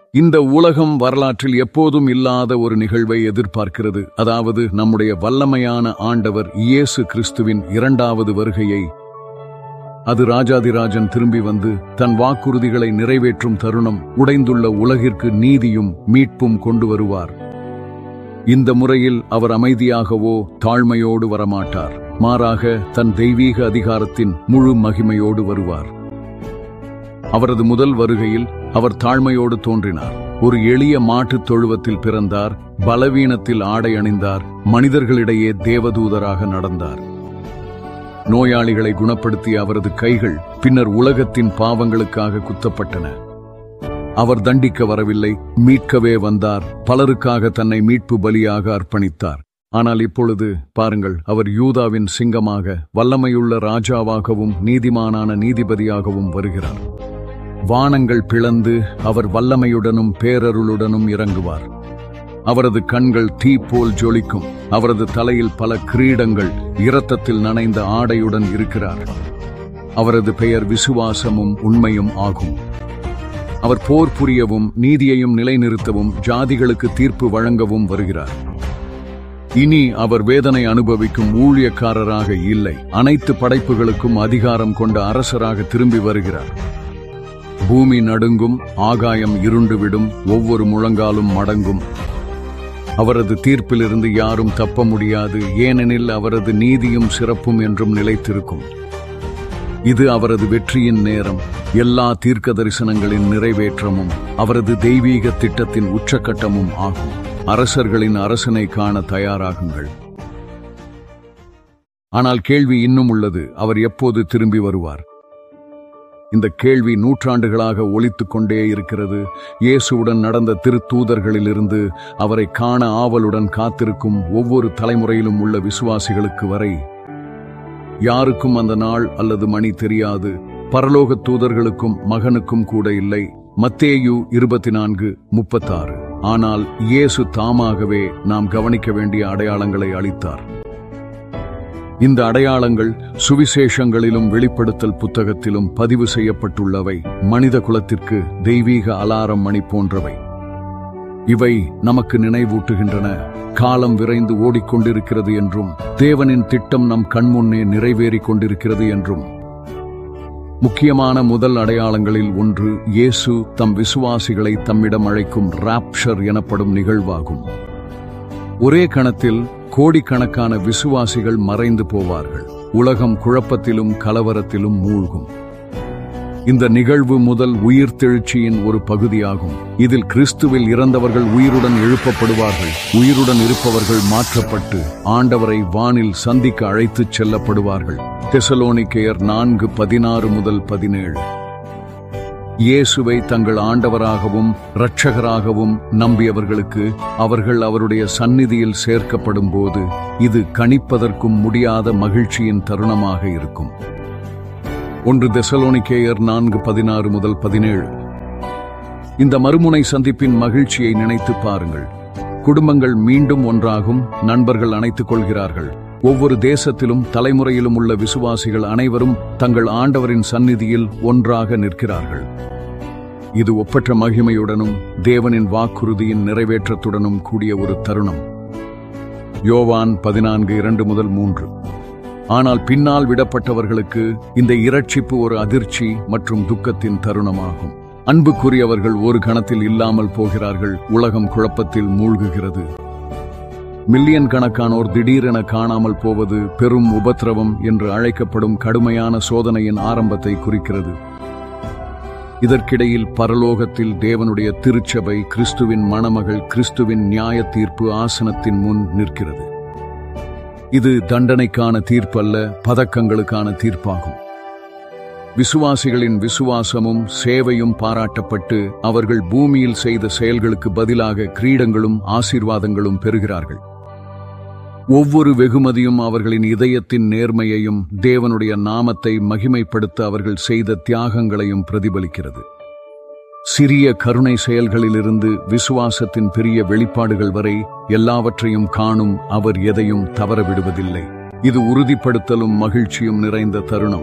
இந்த உலகம் வரலாற்றில் எப்போதும் இல்லாத ஒரு நிகழ்வை எதிர்பார்க்கிறது அதாவது நம்முடைய வல்லமையான ஆண்டவர் இயேசு கிறிஸ்துவின் இரண்டாவது வருகையை அது ராஜாதிராஜன் திரும்பி வந்து தன் வாக்குறுதிகளை நிறைவேற்றும் தருணம் உடைந்துள்ள உலகிற்கு நீதியும் மீட்பும் கொண்டு வருவார் இந்த முறையில் அவர் அமைதியாகவோ தாழ்மையோடு வரமாட்டார் மாறாக தன் தெய்வீக அதிகாரத்தின் முழு மகிமையோடு வருவார் அவரது முதல் வருகையில் அவர் தாழ்மையோடு தோன்றினார் ஒரு எளிய மாட்டுத் தொழுவத்தில் பிறந்தார் பலவீனத்தில் ஆடை அணிந்தார் மனிதர்களிடையே தேவதூதராக நடந்தார் நோயாளிகளை குணப்படுத்திய அவரது கைகள் பின்னர் உலகத்தின் பாவங்களுக்காக குத்தப்பட்டன அவர் தண்டிக்க வரவில்லை மீட்கவே வந்தார் பலருக்காக தன்னை மீட்பு பலியாக அர்ப்பணித்தார் ஆனால் இப்பொழுது பாருங்கள் அவர் யூதாவின் சிங்கமாக வல்லமையுள்ள ராஜாவாகவும் நீதிமானான நீதிபதியாகவும் வருகிறார் வானங்கள் பிளந்து அவர் வல்லமையுடனும் பேரருளுடனும் இறங்குவார் அவரது கண்கள் தீ போல் ஜொலிக்கும் அவரது தலையில் பல கிரீடங்கள் இரத்தத்தில் நனைந்த ஆடையுடன் இருக்கிறார் அவரது பெயர் விசுவாசமும் உண்மையும் ஆகும் அவர் போர் புரியவும் நீதியையும் நிலைநிறுத்தவும் ஜாதிகளுக்கு தீர்ப்பு வழங்கவும் வருகிறார் இனி அவர் வேதனை அனுபவிக்கும் ஊழியக்காரராக இல்லை அனைத்து படைப்புகளுக்கும் அதிகாரம் கொண்ட அரசராக திரும்பி வருகிறார் பூமி நடுங்கும் ஆகாயம் இருண்டுவிடும் ஒவ்வொரு முழங்காலும் மடங்கும் அவரது தீர்ப்பிலிருந்து யாரும் தப்ப முடியாது ஏனெனில் அவரது நீதியும் சிறப்பும் என்றும் நிலைத்திருக்கும் இது அவரது வெற்றியின் நேரம் எல்லா தீர்க்க தரிசனங்களின் நிறைவேற்றமும் அவரது தெய்வீக திட்டத்தின் உச்சக்கட்டமும் ஆகும் அரசர்களின் அரசனை காண தயாராகுங்கள் ஆனால் கேள்வி இன்னும் உள்ளது அவர் எப்போது திரும்பி வருவார் இந்த கேள்வி நூற்றாண்டுகளாக ஒலித்துக் கொண்டே இருக்கிறது இயேசுவுடன் நடந்த திருத்தூதர்களிலிருந்து அவரை காண ஆவலுடன் காத்திருக்கும் ஒவ்வொரு தலைமுறையிலும் உள்ள விசுவாசிகளுக்கு வரை யாருக்கும் அந்த நாள் அல்லது மணி தெரியாது பரலோக தூதர்களுக்கும் மகனுக்கும் கூட இல்லை மத்தேயு இருபத்தி நான்கு முப்பத்தாறு ஆனால் இயேசு தாமாகவே நாம் கவனிக்க வேண்டிய அடையாளங்களை அளித்தார் இந்த அடையாளங்கள் சுவிசேஷங்களிலும் வெளிப்படுத்தல் புத்தகத்திலும் பதிவு செய்யப்பட்டுள்ளவை மனித குலத்திற்கு தெய்வீக அலாரம் மணி போன்றவை இவை நமக்கு நினைவூட்டுகின்றன காலம் விரைந்து ஓடிக்கொண்டிருக்கிறது என்றும் தேவனின் திட்டம் நம் கண்முன்னே நிறைவேறிக் கொண்டிருக்கிறது என்றும் முக்கியமான முதல் அடையாளங்களில் ஒன்று இயேசு தம் விசுவாசிகளை தம்மிடம் அழைக்கும் ராப்ஷர் எனப்படும் நிகழ்வாகும் ஒரே கணத்தில் கோடிக்கணக்கான விசுவாசிகள் மறைந்து போவார்கள் உலகம் குழப்பத்திலும் கலவரத்திலும் மூழ்கும் இந்த நிகழ்வு முதல் உயிர்த்தெழுச்சியின் ஒரு பகுதியாகும் இதில் கிறிஸ்துவில் இறந்தவர்கள் உயிருடன் எழுப்பப்படுவார்கள் உயிருடன் இருப்பவர்கள் மாற்றப்பட்டு ஆண்டவரை வானில் சந்திக்க அழைத்துச் செல்லப்படுவார்கள் தெசலோனிக்கேயர் நான்கு பதினாறு முதல் பதினேழு இயேசுவை தங்கள் ஆண்டவராகவும் இரட்சகராகவும் நம்பியவர்களுக்கு அவர்கள் அவருடைய சந்நிதியில் சேர்க்கப்படும் போது இது கணிப்பதற்கும் முடியாத மகிழ்ச்சியின் தருணமாக இருக்கும் ஒன்று தெசலோனிக்கேயர் நான்கு பதினாறு முதல் பதினேழு இந்த மறுமுனை சந்திப்பின் மகிழ்ச்சியை நினைத்து பாருங்கள் குடும்பங்கள் மீண்டும் ஒன்றாகும் நண்பர்கள் அணைத்துக் கொள்கிறார்கள் ஒவ்வொரு தேசத்திலும் தலைமுறையிலும் உள்ள விசுவாசிகள் அனைவரும் தங்கள் ஆண்டவரின் சந்நிதியில் ஒன்றாக நிற்கிறார்கள் இது ஒப்பற்ற மகிமையுடனும் தேவனின் வாக்குறுதியின் நிறைவேற்றத்துடனும் கூடிய ஒரு தருணம் யோவான் பதினான்கு இரண்டு முதல் மூன்று ஆனால் பின்னால் விடப்பட்டவர்களுக்கு இந்த இரட்சிப்பு ஒரு அதிர்ச்சி மற்றும் துக்கத்தின் தருணமாகும் அன்புக்குரியவர்கள் ஒரு கணத்தில் இல்லாமல் போகிறார்கள் உலகம் குழப்பத்தில் மூழ்குகிறது மில்லியன் கணக்கானோர் திடீரென காணாமல் போவது பெரும் உபத்திரவம் என்று அழைக்கப்படும் கடுமையான சோதனையின் ஆரம்பத்தை குறிக்கிறது இதற்கிடையில் பரலோகத்தில் தேவனுடைய திருச்சபை கிறிஸ்துவின் மணமகள் கிறிஸ்துவின் நியாய தீர்ப்பு ஆசனத்தின் முன் நிற்கிறது இது தண்டனைக்கான தீர்ப்பல்ல பதக்கங்களுக்கான தீர்ப்பாகும் விசுவாசிகளின் விசுவாசமும் சேவையும் பாராட்டப்பட்டு அவர்கள் பூமியில் செய்த செயல்களுக்கு பதிலாக கிரீடங்களும் ஆசீர்வாதங்களும் பெறுகிறார்கள் ஒவ்வொரு வெகுமதியும் அவர்களின் இதயத்தின் நேர்மையையும் தேவனுடைய நாமத்தை மகிமைப்படுத்த அவர்கள் செய்த தியாகங்களையும் பிரதிபலிக்கிறது சிறிய கருணை செயல்களிலிருந்து விசுவாசத்தின் பெரிய வெளிப்பாடுகள் வரை எல்லாவற்றையும் காணும் அவர் எதையும் தவறவிடுவதில்லை இது உறுதிப்படுத்தலும் மகிழ்ச்சியும் நிறைந்த தருணம்